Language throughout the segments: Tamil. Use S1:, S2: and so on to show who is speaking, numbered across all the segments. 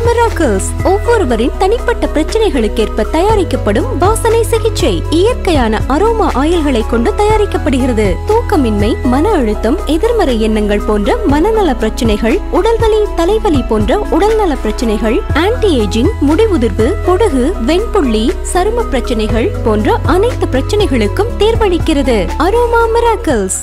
S1: மிராக்கிள்ஸ் ஒவ்வொருவரின் தனிப்பட்ட பிரச்சனைகளுக்கேற்ப தயாரிக்கப்படும் வாசனை சிகிச்சை இயற்கையான அரோமா ஆயில்களை கொண்டு தயாரிக்கப்படுகிறது தூக்கமின்மை மன அழுத்தம் எதிர்மறை எண்ணங்கள் போன்ற மனநல பிரச்சனைகள் உடல்வலி தலைவலி போன்ற உடல்நல பிரச்சனைகள் ஆன்டி ஏஜிங் முடிவுதிர்வு பொடுகு வெண்புள்ளி சரும பிரச்சனைகள் போன்ற அனைத்து பிரச்சனைகளுக்கும் தீர்வளிக்கிறது அரோமா மிராக்கிள்ஸ்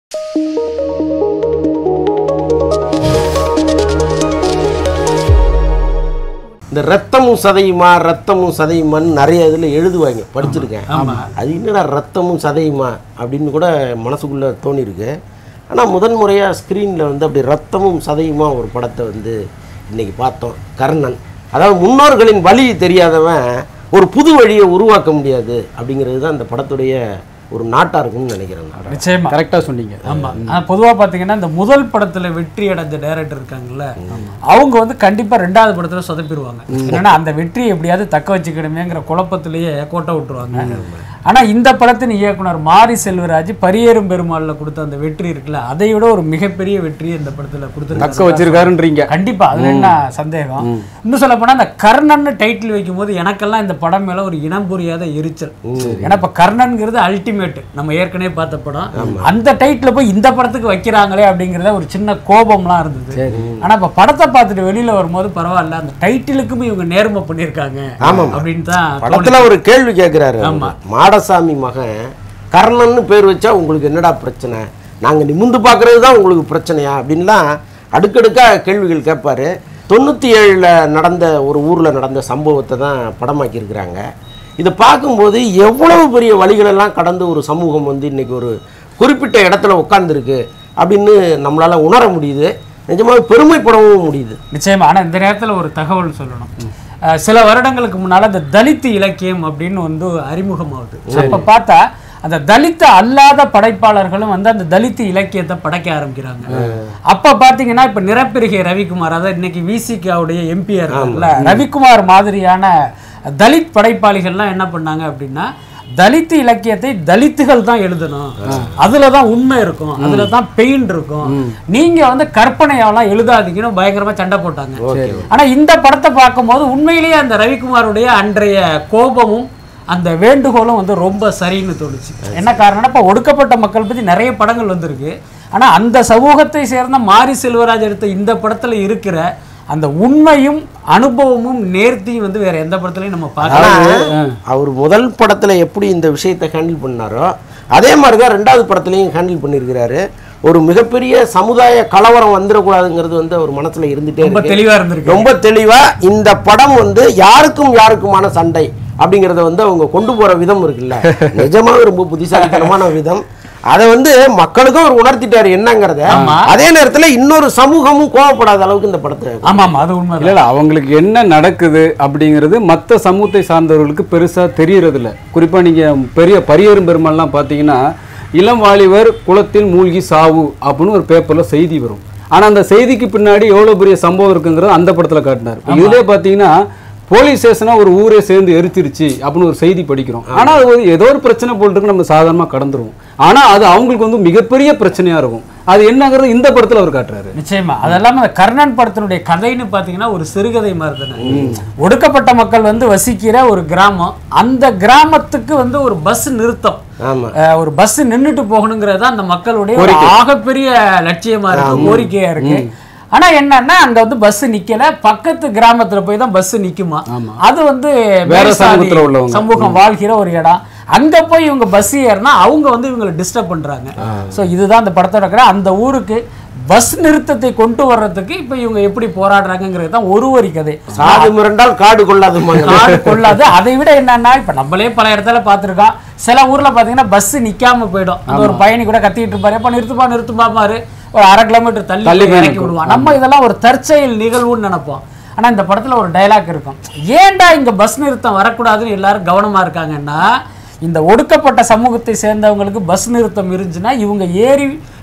S2: இந்த ரத்தமும் சதையுமா ரத்தமும் சதையுமான்னு நிறைய இதில் எழுதுவாங்க படிச்சிருக்கேன் அது என்னடா ரத்தமும் சதையுமா அப்படின்னு கூட மனசுக்குள்ளே தோணியிருக்கு ஆனால் முதன்முறையாக ஸ்க்ரீனில் வந்து அப்படி ரத்தமும் சதையுமா ஒரு படத்தை வந்து இன்னைக்கு பார்த்தோம் கர்ணன் அதாவது முன்னோர்களின் வழி தெரியாதவன் ஒரு புது வழியை உருவாக்க முடியாது அப்படிங்கிறது தான் அந்த படத்துடைய ஒரு நாட்டாக இருக்கும்னு நினைக்கிறேன் நான்.
S3: நிச்சயமா
S4: கரெக்டாக சொன்னீங்க
S3: ஆமா ஆனா பொதுவா பாத்தீங்கன்னா இந்த முதல் படத்துல வெற்றி அடைஞ்ச டைரக்டர் இருக்காங்கல்ல அவங்க வந்து கண்டிப்பா ரெண்டாவது படத்துல சொதப்பிடுவாங்க என்னன்னா அந்த வெற்றியை எப்படியாவது தக்க வச்சுக்கணுமேங்கிற குழப்பத்திலேயே கோட்டை விட்டுருவாங்க ஆனா இந்த படத்தின் இயக்குனர் மாரி செல்வராஜ் பரியேறும் பெருமாள்ல கொடுத்த அந்த வெற்றி இருக்குல்ல அதை விட ஒரு மிகப்பெரிய வெற்றியை இந்த படத்துல
S4: தக்க
S3: கொடுத்துருக்காங்க
S4: வச்சிருக்காருன்றீங்க
S3: கண்டிப்பா அதுல என்ன சந்தேகம் இன்னும் சொல்ல போனா அந்த கர்ணன் டைட்டில் வைக்கும்போது எனக்கெல்லாம் இந்த படம் மேல ஒரு இனம் புரியாத எரிச்சல் ஏன்னா இப்ப கர்ணன்ங்கிறது அல்டிமேட் நம்ம ஏற்கனவே பார்த்த படம் அந்த டைட்டில் போய் இந்த படத்துக்கு வைக்கிறாங்களே அப்படிங்கறத ஒரு சின்ன கோபம்லாம் இருந்தது ஆனா இப்ப படத்தை பார்த்துட்டு வெளியில வரும்போது பரவாயில்ல அந்த டைட்டிலுக்குமே இவங்க நேர்மை பண்ணியிருக்காங்க
S2: ஆமாம்.
S3: அப்படின்னு தான்
S2: படத்துல ஒரு கேள்வி கேட்குறாரு
S3: ஆமா.
S2: மாடசாமி மகன் கர்ணன்னு பேர் வச்சா உங்களுக்கு என்னடா பிரச்சனை நாங்க நிமிந்து பார்க்கறது தான் உங்களுக்கு பிரச்சனையா அப்படின்லாம் அடுக்கடுக்கா கேள்விகள் கேட்பாரு தொண்ணூற்றி ஏழில் நடந்த ஒரு ஊரில் நடந்த சம்பவத்தை தான் படமாக்கியிருக்கிறாங்க இதை பார்க்கும்போது எவ்வளவு பெரிய வழிகளெல்லாம் கடந்து ஒரு சமூகம் வந்து இன்னைக்கு ஒரு குறிப்பிட்ட இடத்துல உட்கார்ந்துருக்கு அப்படின்னு நம்மளால உணர முடியுது நிஜமாக பெருமைப்படவும் முடியுது
S3: நிச்சயமா ஆனா இந்த நேரத்துல ஒரு தகவல் சொல்லணும் அஹ் சில வருடங்களுக்கு முன்னால இந்த தலித் இலக்கியம் அப்படின்னு வந்து அறிமுகமாகுது அப்ப பார்த்தா அந்த தலித் அல்லாத படைப்பாளர்களும் வந்து அந்த தலித் இலக்கியத்தை படைக்க ஆரம்பிக்கிறாங்க அப்ப பாத்தீங்கன்னா இப்ப நிரப்பிரிகை ரவிக்குமார் அதாவது இன்னைக்கு விசிகாவுடைய எம்பியா இருக்காங்கல்ல ரவிக்குமார் மாதிரியான தலித் படைப்பாளிகள்லாம் என்ன பண்ணாங்க அப்படின்னா தலித் இலக்கியத்தை தலித்துகள் தான் எழுதணும் அதுல தான் உண்மை இருக்கும் அதுல தான் பெயின் இருக்கும் நீங்க வந்து கற்பனையாலாம் எழுதாதீங்கன்னு பயங்கரமா சண்டை போட்டாங்க ஆனா இந்த படத்தை பார்க்கும்போது உண்மையிலேயே அந்த ரவிக்குமாருடைய அன்றைய கோபமும் அந்த வேண்டுகோளும் வந்து ரொம்ப சரின்னு தோணுச்சு என்ன காரணம்னா இப்போ ஒடுக்கப்பட்ட மக்கள் பத்தி நிறைய படங்கள் வந்திருக்கு ஆனா அந்த சமூகத்தை சேர்ந்த மாரி செல்வராஜ் எடுத்த இந்த படத்துல இருக்கிற அந்த உண்மையும் அனுபவமும் நேர்த்தியும் வந்து வேற எந்த படத்துலயும் நம்ம பார்க்கலாம்
S2: ஆனா, அவர் முதல் படத்துல எப்படி இந்த விஷயத்தை ஹேண்டில் பண்ணாரோ அதே மாதிரி தான் ரெண்டாவது படத்துலையும் ஹேண்டில் பண்ணியிருக்கிறாரு ஒரு மிகப்பெரிய சமுதாய கலவரம் வந்துடக்கூடாதுங்கிறது வந்து அவர் மனசுல இருந்துட்டே
S3: ரொம்ப
S2: இருக்கு
S3: தெளிவா இருந்திருக்கு
S2: ரொம்ப தெளிவா இந்த படம் வந்து யாருக்கும் யாருக்குமான சண்டை அப்படிங்கிறத வந்து அவங்க கொண்டு போற விதம் இருக்குல்ல நிஜமாவே ரொம்ப புத்திசாலித்தனமான விதம் அதை வந்து மக்களுக்கும் அவர் உணர்த்திட்டாரு என்னங்கிறத
S3: ஆமா.
S2: அதே நேரத்துல இன்னொரு சமூகமும் கோவப்படாத அளவுக்கு இந்த படத்தை
S3: ஆமா ஆமா அது உண்மை
S4: இல்ல இல்ல அவங்களுக்கு என்ன நடக்குது அப்படிங்கிறது மற்ற சமூகத்தை சார்ந்தவர்களுக்கு பெருசா தெரியறது இல்ல குறிப்பா நீங்க பெரிய பரியரும் பெருமாள்லாம் பார்த்தீங்கன்னா இளம் வாலிபர் குளத்தில் மூழ்கி சாவு அப்படின்னு ஒரு பேப்பர்ல செய்தி வரும் ஆனா அந்த செய்திக்கு பின்னாடி எவ்வளவு பெரிய சம்பவம் இருக்குங்கிறது அந்த படத்துல காட்டினார் இப்ப இதுலயே பாத்தீங்கன்னா போலீஸ் ஸ்டேஷனா ஒரு ஊரே சேர்ந்து எரிச்சிருச்சு அப்படின்னு ஒரு செய்தி படிக்கிறோம் ஆனா அது ஒரு ஏதோ ஒரு பிரச்சனை போட்டுருக்கு நம்ம சாதாரணமா கடந்துருவோம் ஆனா அது அவங்களுக்கு வந்து மிகப்பெரிய பிரச்சனையா இருக்கும் அது என்னங்கிறது இந்த படத்துல அவர் காட்டுறாரு
S3: நிச்சயமா அதெல்லாம் அந்த கர்ணன் படத்தினுடைய கதைன்னு பாத்தீங்கன்னா ஒரு சிறுகதை மாதிரி தானே ஒடுக்கப்பட்ட மக்கள் வந்து வசிக்கிற ஒரு கிராமம் அந்த கிராமத்துக்கு வந்து ஒரு பஸ் நிறுத்தம்
S2: ஆமா
S3: அஹ், ஒரு பஸ் நின்னுட்டு போகணுங்கிறது தான் அந்த மக்களுடைய ஒரு ஆகப்பெரிய லட்சியமா இருக்கு கோரிக்கையா இருக்கு ஆனா என்னன்னா அங்க வந்து பஸ் நிக்கல பக்கத்து கிராமத்துல போய் தான் பஸ் நிக்குமா அது வந்து
S4: வேற
S3: மேல் சாதி
S4: சமூகத்துல உள்ளவங்க.
S3: சமூகம் வாழ்கிற ஒரு இடம் அங்க போய் இவங்க பஸ் ஏறினா அவங்க வந்து இவங்களை டிஸ்டர்ப் பண்றாங்க சோ இதுதான் அந்த படத்தோட கதை அந்த ஊருக்கு பஸ் நிறுத்தத்தை கொண்டு வர்றதுக்கு இப்ப இவங்க எப்படி போராடுறாங்கிறது தான் ஒரு வரி கதை
S2: சாது மிரண்டால் காடு கொள்ளாதுமாங்க
S3: காடு கொள்ளாது அதை விட என்னன்னா இப்ப நம்மளே பல இடத்துல பார்த்திருக்கோம் சில ஊர்ல பாத்தீங்கன்னா பஸ் நிக்காம போயிடும் அந்த ஒரு பயணி கூட கத்திட்டு இருப்பாரு எப்ப நிறுத்துப்பா நிறுத்துப்பா பாரு ஒரு அரை கிலோமீட்டர் தள்ளி
S4: தள்ளி
S3: போய்
S4: போய்
S3: இறக்கி
S4: நிக்கும்.
S3: விடுவான் நம்ம இதெல்லாம் ஒரு தற்செயல் நிகழ்வுன்னு நினைப்போம் ஆனா இந்த படத்துல ஒரு டயலாக் இருக்கும் ஏன்டா இங்க பஸ் நிறுத்தம் வரக்கூடாதுன்னு எல்லாரும் கவனமா இருக்காங்கன்னா இந்த ஒடுக்கப்பட்ட சமூகத்தை சேர்ந்தவங்களுக்கு பஸ் நிறுத்தம் இருந்துச்சுன்னா இவங்க ஏறி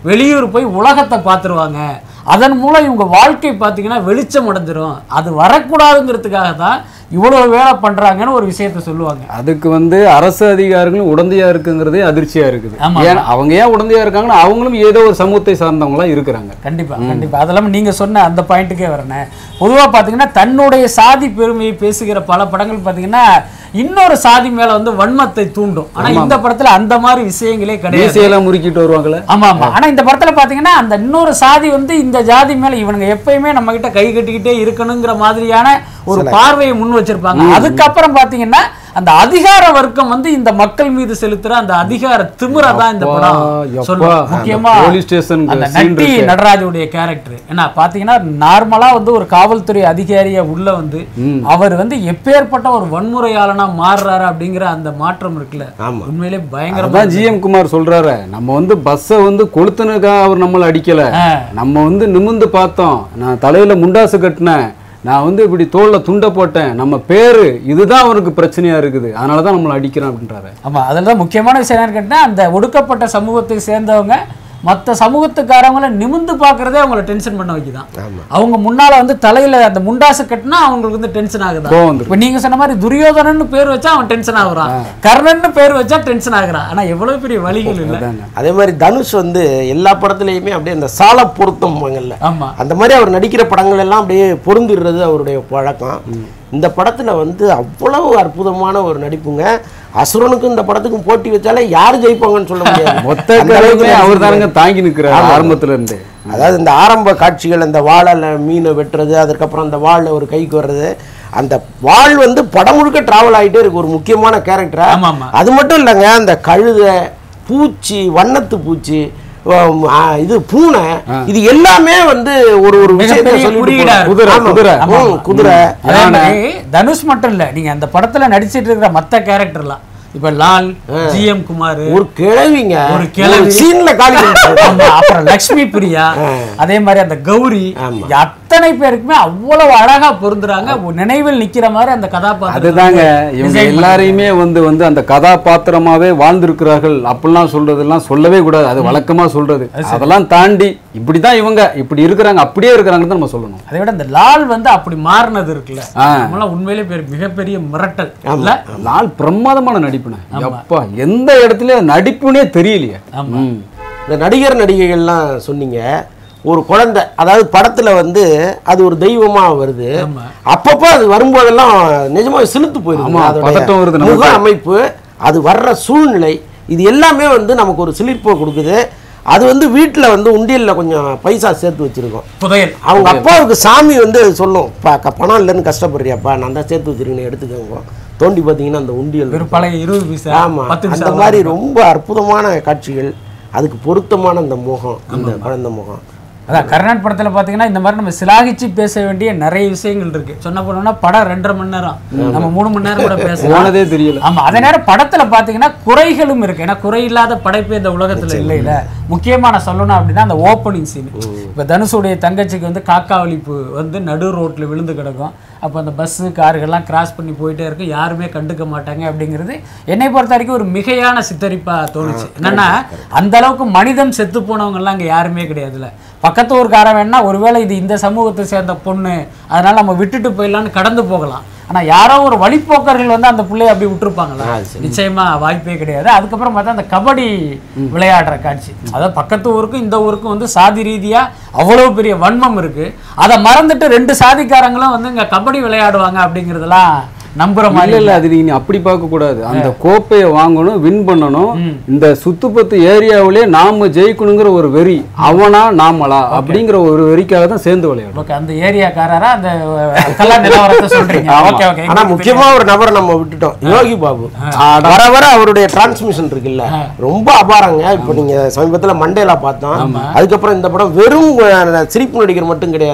S3: வெளியூர் போய் உலகத்தை பார்த்துருவாங்க அதன் மூலம் இவங்க வாழ்க்கை பார்த்தீங்கன்னா வெளிச்சம் அடைஞ்சிரும் அது வரக்கூடாதுங்கிறதுக்காக தான் இவ்வளவு வேலை பண்றாங்கன்னு ஒரு விஷயத்த சொல்லுவாங்க
S4: அதுக்கு வந்து அரசு அதிகாரிகளும் உடந்தையா இருக்குங்கிறதே அதிர்ச்சியா இருக்குது
S3: ஆமா.
S4: ஏன் அவங்க ஏன் உடந்தையா இருக்காங்கன்னா அவங்களும் ஏதோ ஒரு சமூகத்தை சார்ந்தவங்களா இருக்கிறாங்க
S3: கண்டிப்பா கண்டிப்பா அதெல்லாம் நீங்க சொன்ன அந்த பாயிண்ட்டுக்கே வரேன் பொதுவா பாத்தீங்கன்னா தன்னுடைய சாதி பெருமையை பேசுகிற பல படங்கள் பாத்தீங்கன்னா இன்னொரு சாதி மேல வந்து வன்மத்தை தூண்டும் ஆனா இந்த படத்துல அந்த மாதிரி விஷயங்களே கிடையாது
S4: மீசையெல்லாம் முறுக்கிட்டு வருவாங்கல்ல
S3: ஆமா ஆமா ஆனா இந்த படத்துல பாத்தீங்கன்னா அந்த இன்னொரு சாதி வந்து இந்த ஜாதி மேல இவனுங்க எப்பயுமே நம்ம கிட்ட கை கட்டிக்கிட்டே இருக்கணுங்கிற மாதிரியான ஒரு பார்வையை முன் வச்சிருப்பாங்க அதுக்கப்புறம் பாத்தீங்கன்னா அந்த அதிகார வர்க்கம் வந்து இந்த மக்கள் மீது செலுத்துற அந்த அதிகார திமிரை தான் இந்த படம்
S4: யப்பா,
S3: சொல்லும்
S4: அந்த
S3: முக்கியமா
S4: police station க்கு
S3: அந்த
S4: scene
S3: நட்டி
S4: இருக்கு.
S3: நடராஜுடைய கேரக்டர் ஏன்னா பாத்தீங்கன்னா நார்மலா வந்து ஒரு காவல்துறை அதிகாரியா உள்ள வந்து அவர் வந்து எப்பேற்பட்ட ஒரு வன்முறையாளனா மாறுறாரு அப்படிங்கிற அந்த மாற்றம் இருக்குல்ல
S2: ஆமா.
S3: உண்மையிலே பயங்கரமா
S4: அதான் ஜிஎம் குமார் சொல்றாரு நம்ம வந்து பஸ்ஸை வந்து கொளுத்துனதுக்காக அவர் நம்மளை அடிக்கல
S3: ஆ.
S4: நம்ம வந்து நிமிந்து பார்த்தோம் நான் தலையில முண்டாசு கட்டினேன் நான் வந்து இப்படி தோல்ல துண்டை போட்டேன் நம்ம பேரு இதுதான் அவருக்கு பிரச்சனையா இருக்குது அதனால தான் நம்மளை அடிக்கிறான் அப்படின்றாரு
S3: ஆமா அதில் தான் முக்கியமான விஷயம் என்னன்னு கேட்டா அந்த ஒடுக்கப்பட்ட சமூகத்தை சேர்ந்தவங்க மற்ற சமூகத்துக்காரவங்கள நிமிந்து பார்க்கறதே அவங்கள டென்ஷன் பண்ண வைக்குதான் அவங்க முன்னால வந்து தலையில அந்த முண்டாசு கட்டினா அவங்களுக்கு வந்து டென்ஷன் ஆகுதா
S4: கோவம் வந்துரும்.
S3: இப்போ நீங்க சொன்ன மாதிரி துரியோதனன்னு பேர் வச்சா அவன் டென்ஷன் ஆகுறான் கர்ணன்னு பேர் வச்சா டென்ஷன் ஆகுறான் ஆனா எவ்வளவு பெரிய வழிகள் இல்லை
S4: அதானே
S2: அதே மாதிரி தனுஷ் வந்து எல்லா படத்துலையுமே அப்படியே அந்த சால பொருத்தம்
S3: ஆமா
S2: அந்த மாதிரி அவர் நடிக்கிற படங்கள் எல்லாம் அப்படியே பொருந்திடுறது அவருடைய பழக்கம் இந்த படத்துல வந்து அவ்வளவு அற்புதமான ஒரு நடிப்புங்க அசுரனுக்கும் இந்த படத்துக்கும் போட்டி வச்சாலே யார் ஜெயிப்பாங்கன்னு சொல்ல முடியாது
S4: மொத்த
S2: அந்த அளவுக்கு
S4: கதையுமே அவர்
S2: நடிச்சிருக்காரு.
S4: தானுங்க தாங்கி நிற்கிறார் ஆரம்பத்துல இருந்து
S2: அதாவது இந்த ஆரம்ப காட்சிகள் அந்த வாழை மீனை வெட்டுறது அதுக்கப்புறம் அந்த வாளில் ஒரு கைக்கு வர்றது அந்த வாள் வந்து படம் முழுக்க டிராவல் ஆகிட்டே இருக்கு ஒரு முக்கியமான கேரக்டரா
S3: ஆமா, ஆமா.
S2: அது மட்டும் இல்லைங்க அந்த கழுதை பூச்சி வண்ணத்து பூச்சி உம், ஆ, இது பூனை இது எல்லாமே வந்து ஒரு ஒரு விஷயத்தை
S3: மிகப்பெரிய
S2: சொல்லிட்டு
S3: குறியீடா
S2: போகுது.
S4: குதிரை,
S2: ஆமா.
S4: குதிரை.
S2: ம், குதிரை
S3: அதே மாதிரி தனுஷ் மட்டும் இல்ல நீங்க அந்த படத்துல நடிச்சிட்டு இருக்கிற மத்த கேரக்டர்லாம் இப்ப லால் ஜிஎம் குமார்
S2: ஒரு கிழவிங்க
S3: ஒரு கிழவி.
S2: சீன்ல காலி பண்ணிட்டாரு.
S3: ஆமா, அப்புறம் லக்ஷ்மி பிரியா அதே மாதிரி அந்த கௌரி
S2: ஆமா.
S3: அத்தனை பேருக்குமே அவ்வளவு அழகா பொருந்துறாங்க ஒரு நினைவில் நிக்கிற மாதிரி அந்த கதாபாத்திரம்
S4: அதுதாங்க இவங்க எல்லாரையுமே வந்து வந்து அந்த கதாபாத்திரமாவே வாழ்ந்திருக்கிறார்கள் அப்படிலாம் சொல்றதெல்லாம் சொல்லவே கூடாது அது வழக்கமா சொல்றது அதெல்லாம் தாண்டி இப்படிதான் இவங்க இப்படி இருக்கிறாங்க அப்படியே இருக்கிறாங்கன்னு தான் நம்ம சொல்லணும்
S3: அதை விட இந்த லால் வந்து அப்படி மாறினது இருக்குல்ல
S4: ஆ.
S3: நம்மளாம் உண்மையிலே பெரிய மிகப்பெரிய மிரட்டல் இல்ல
S4: நாள் பிரமாதமான நடிப்புனே எப்பா எந்த இடத்துல நடிப்புனே தெரியலையே ம்.
S2: இந்த நடிகர் நடிகைகள்லாம் சொன்னீங்க ஒரு குழந்தை அதாவது படத்துல வந்து அது ஒரு தெய்வமா வருது
S3: ஆமா.
S2: அப்பப்போ அது வரும்போதெல்லாம் நிஜமாவே சிலுத்து போயிருது
S4: ஆமா, பதட்டம் வருது
S2: முக
S4: நமக்கு.
S2: அமைப்பு அது வர்ற சூழ்நிலை இது எல்லாமே வந்து நமக்கு ஒரு சிலிர்ப்பை கொடுக்குது அது வந்து வீட்டில் வந்து உண்டியல்ல கொஞ்சம் பைசா சேர்த்து வச்சிருக்கோம்
S3: புதையல்
S2: அவங்க அப்பாவுக்கு சாமி வந்து சொல்லும் "பா, க- பணம் இல்லைன்னு கஷ்டப்படுறியாப்பா நான் தான் சேர்த்து வச்சிருக்கேன் எடுத்துக்கோங்க தோண்டி பார்த்தீங்கன்னா அந்த உண்டியல்
S3: வெறும் பழைய இருபது பைசா
S2: ஆமா
S3: பத்து
S2: அந்த
S3: பைசா
S2: மாதிரி ரொம்ப அற்புதமான காட்சிகள் அதுக்கு பொருத்தமான அந்த முகம் அந்த குழந்தை முகம்
S3: அதான் கர்நாட் படத்துல பாத்தீங்கன்னா இந்த மாதிரி நம்ம சிலாகிச்சு பேச வேண்டிய நிறைய விஷயங்கள் இருக்கு சொன்ன போனோம்னா படம் ரெண்டரை மணி நேரம் நம்ம மூணு மணி நேரம் கூட பேசலாம்
S4: போனதே தெரியல
S3: ஆமா அதே நேரம் படத்துல பாத்தீங்கன்னா குறைகளும் இருக்கு ஏன்னா குறை இல்லாத படைப்பு இந்த உலகத்துல இல்லைல முக்கியமா நான் சொல்லணும் அப்படின்னா அந்த ஓப்பனிங் சீன் இப்ப தனுஷுடைய தங்கச்சிக்கு வந்து காக்கா வலிப்பு வந்து நடு ரோட்ல விழுந்து கிடக்கும் அப்போ அந்த பஸ்ஸு கார்கள்லாம் கிராஸ் பண்ணி போயிட்டே இருக்கும் யாருமே கண்டுக்க மாட்டாங்க அப்படிங்கிறது என்னை பொறுத்த வரைக்கும் ஒரு மிகையான சித்தரிப்பா தோணுச்சு என்னன்னா அந்த அளவுக்கு மனிதம் செத்து போனவங்க எல்லாம் அங்க யாருமே கிடையாதுல்ல பக்கத்து ஊருக்காரன் வேணா ஒருவேளை இது இந்த சமூகத்தை சேர்ந்த பொண்ணு அதனால நம்ம விட்டுட்டு போயிடலாம்னு கடந்து போகலாம் ஆனா யாரோ ஒரு வழிப்போக்கர்கள் வந்து அந்த பிள்ளைய அப்படி விட்டுருப்பாங்களா நிச்சயமா வாய்ப்பே கிடையாது அதுக்கப்புறம் பார்த்தா அந்த கபடி விளையாடுற காட்சி அதாவது பக்கத்து ஊருக்கும் இந்த ஊருக்கும் வந்து சாதி ரீதியா அவ்வளவு பெரிய வன்மம் இருக்கு அதை மறந்துட்டு ரெண்டு சாதிக்காரங்களும் வந்து இங்க கபடி விளையாடுவாங்க அப்படிங்கிறதெல்லாம் நம்புற
S4: இல்ல
S3: மாதிரி
S4: இல்ல அது நீங்க அப்படி பார்க்க கூடாது அந்த கோப்பையை வாங்கணும் வின் பண்ணணும் இந்த சுத்துப்பத்து ஏரியாவிலே நாம ஜெயிக்கணுங்கிற ஒரு வெறி அவனா நாமளா அப்படிங்கிற ஒரு வெறிக்காக தான் சேர்ந்து விளையாடும்
S3: ஓகே அந்த ஏரியாக்காரரா அந்த கலா நிலவரத்தை சொல்றீங்க ஓகே ஓகே
S2: ஆனா முக்கியமா ஒரு நபரை நம்ம விட்டுட்டோம் யோகி பாபு வர வர அவருடைய டிரான்ஸ்மிஷன் இருக்குல்ல ரொம்ப அபாரங்க இப்போ நீங்க சமீபத்துல மண்டேலா பார்த்தோம் அதுக்கப்புறம் இந்த படம் வெறும் அஹ், சிரிப்பு நடிகர் மட்டும் கிடையாது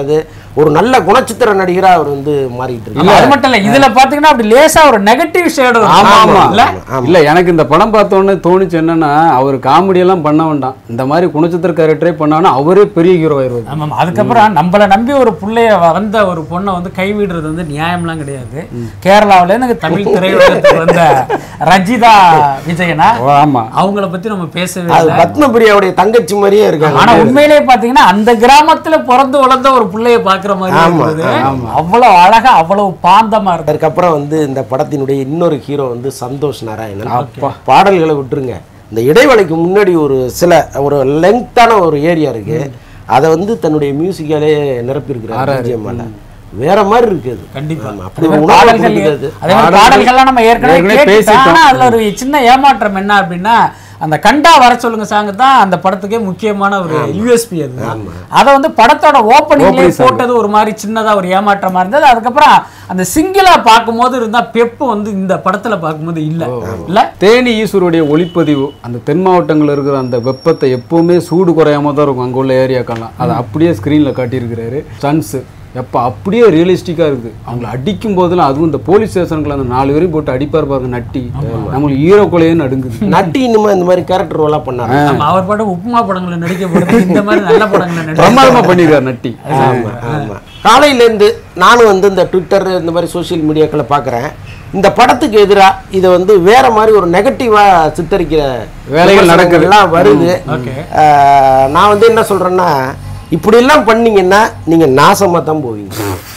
S2: ஒரு நல்ல குணச்சித்திர நடிகரா அவர் வந்து மாறிட்டு
S3: ஆமா,
S2: இருக்காரு
S3: அது மட்டும் இல்ல இதுல பாத்தீங்கன்னா அப்படி லேசா ஒரு நெகட்டிவ் ஷேடு
S4: ஆமா ஆமா
S3: இல்ல
S4: இல்ல எனக்கு இந்த படம் பார்த்த உடனே தோணுச்சு என்னன்னா அவர் காமெடி எல்லாம் பண்ண வேண்டாம் இந்த மாதிரி குணச்சித்திர கேரக்டரே பண்ணானா அவரே பெரிய ஹீரோ ஆயிருவாரு
S3: ஆமாம் அதுக்கப்புறம் நம்மள நம்பி ஒரு புள்ளைய வந்த ஒரு பொண்ணை வந்து கைவிடுறது வந்து நியாயம்லாம் கிடையாது கேரளாவுல இருந்து தமிழ் திரையுலகத்துக்கு வந்த ரஜிதா விஜயனா
S4: ஓ, ஆமா
S3: அவங்கள பத்தி நம்ம பேசவே
S2: அது
S3: இல்லை
S2: பத்மபிரியாவுடைய தங்கச்சி மாதிரியே இருக்காங்க
S3: ஆனா உண்மையிலேயே பாத்தீங்கன்னா அந்த கிராமத்துல பிறந்து வளர்ந்த ஒரு புள்ளைய பாக்குற மாதிரி
S2: ஆமா,
S3: இருந்தது அவ்வளவு அழகா அவ்வளவு பாந்தமா இருக்கு
S2: அதற்கப்புறம் வந்து இந்த படத்தினுடைய இன்னொரு ஹீரோ வந்து சந்தோஷ் நாராயணன் பாடல்களை விட்டுருங்க இந்த இடைவேளைக்கு முன்னாடி ஒரு சில ஒரு லெங்க்த்தான ஒரு ஏரியா இருக்கு அதை வந்து தன்னுடைய மியூசிக்காலே நிரப்பியிருக்கிறார் பிஜிஎம்மால வேற மாதிரி இருக்கு அது
S3: கண்டிப்பா
S2: ஆமா, அப்படி
S3: அதே
S2: ஒரு
S3: மாதிரி
S2: உணர்வு
S3: பாடல்கள்
S2: கொடுக்குது அது.
S3: அதே மாதிரி பாடல்கள்லாம் நம்ம ஏற்கனவே
S4: ஏற்கனவே
S3: கேட்டுட்டோம்
S4: பேசிட்டோம்.
S3: ஆனா அதுல ஒரு சின்ன ஏமாற்றம் என்ன அப்படின்னா அந்த கண்டா வர சொல்லுங்க சாங் தான் அந்த படத்துக்கே முக்கியமான ஒரு யூஎஸ்பி அது அதை வந்து படத்தோட ஓப்பனிங்லேயே
S4: Opening song.
S3: போட்டது ஒரு மாதிரி சின்னதா ஒரு ஏமாற்றமா இருந்தது அதுக்கப்புறம் அந்த சிங்கிளா பார்க்கும்போது இருந்தா பெப்பு வந்து இந்த படத்துல பார்க்கும்போது இல்ல இல்ல
S4: தேனி ஈஸ்வருடைய ஒளிப்பதிவு அந்த தென் மாவட்டங்களில் இருக்கிற அந்த வெப்பத்தை எப்பவுமே சூடு குறையாம தான் இருக்கும் அங்கே உள்ள ஏரியாக்கெல்லாம் அதை அப்படியே ஸ்க்ரீனில் காட்டியிருக்கிறாரு ஸ்டன்ஸு எப்போ அப்படியே ரியலிஸ்டிக்காக இருக்குது அவங்கள அடிக்கும் போதெல்லாம் அதுவும் இந்த போலீஸ் ஸ்டேஷனுக்குள்ள அந்த நாலு பேரையும் போட்டு அடிப்பார் பாருங்க நட்டி நம்மளுக்கு ஈரோ கொலையே நடுங்குது
S2: நட்டி இன்னுமா இந்த மாதிரி கேரக்டர் ரோலா பண்ணாரு
S3: நம்ம அவர் பாட்டு உப்புமா படங்களை நடிக்க போறது இந்த மாதிரி நல்ல படங்களை நடிக்க
S4: பிரமாதமாக பண்ணியிருக்காரு நட்டி
S2: ஆமா ஆமா காலையிலேருந்து நானும் வந்து இந்த ட்விட்டர் இந்த மாதிரி சோஷியல் மீடியாக்களை பார்க்குறேன் இந்த படத்துக்கு எதிராக இதை வந்து வேற மாதிரி ஒரு நெகட்டிவா சித்தரிக்கிற
S4: வேலைகள் நடக்குது.
S2: எல்லாம் வருது
S3: ஓகே
S2: ஆஹ் நான் வந்து என்ன சொல்றேன்னா இப்படி எல்லாம் பண்ணீங்கன்னா நீங்க நாசமா தான் போவீங்க